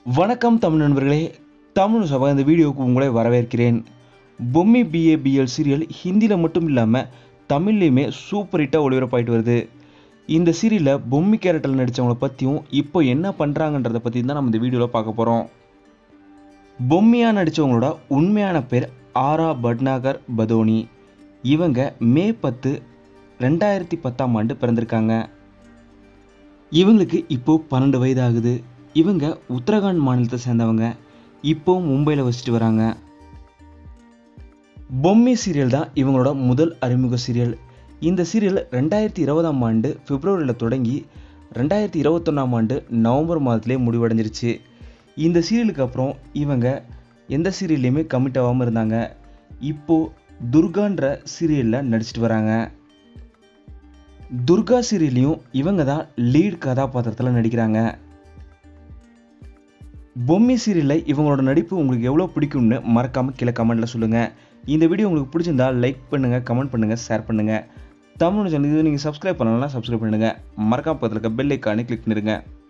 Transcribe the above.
வணக்கம் தமிழ் நண்பர்களே தமிழ் சபா இந்த வீடியோவுக்கு உங்களை வரவேற்கிறேன் பொம்மி பிஏ பிஎல் சீரியல் ஹிந்தியில் மட்டும் இல்லாமல் தமிழ்லேயுமே சூப்பர் ஹிட்டாக ஒளிபரப்பாயிட்டு வருது இந்த சீரியலில் பொம்மி கேரக்டரில் நடித்தவங்கள பற்றியும் இப்போ என்ன பண்ணுறாங்கன்றதை பற்றி தான் நம்ம இந்த வீடியோவில் பார்க்க போகிறோம் பொம்மியாக நடித்தவங்களோட உண்மையான பேர் ஆரா பட்னாகர் பதோனி இவங்க மே பத்து ரெண்டாயிரத்தி பத்தாம் ஆண்டு பிறந்திருக்காங்க இவங்களுக்கு இப்போ பன்னெண்டு வயது ஆகுது இவங்க உத்தரகாண்ட் மாநிலத்தை சேர்ந்தவங்க இப்போ மும்பையில் வசிச்சுட்டு வராங்க பொம்மை சீரியல் தான் இவங்களோட முதல் அறிமுக சீரியல் இந்த சீரியல் ரெண்டாயிரத்தி இருபதாம் ஆண்டு பிப்ரவரியில் தொடங்கி ரெண்டாயிரத்தி இருபத்தொன்னாம் ஆண்டு நவம்பர் மாதத்திலே முடிவடைஞ்சிருச்சு இந்த சீரியலுக்கு அப்புறம் இவங்க எந்த சீரியல்லையுமே கமிட் ஆகாமல் இருந்தாங்க இப்போது துர்கான்ற சீரியலில் நடிச்சிட்டு வராங்க துர்கா சீரியல்லையும் இவங்க தான் லீட் கதாபாத்திரத்தில் நடிக்கிறாங்க பொம்மி சீரியலில் இவங்களோட நடிப்பு உங்களுக்கு எவ்வளோ பிடிக்கும்னு மறக்காமல் கீழே கமெண்ட்டில் சொல்லுங்கள் இந்த வீடியோ உங்களுக்கு பிடிச்சிருந்தா லைக் பண்ணுங்கள் கமெண்ட் பண்ணுங்கள் ஷேர் பண்ணுங்கள் தமிழ் சேனல் இது நீங்கள் சப்ஸ்கிரைப் பண்ணலாம் சப்ஸ்கிரைப் பண்ணுங்கள் மறக்காம பக்கத்தில் இருக்க பெல் ஐக்கானே கிளிக் பண்ணிடுங்க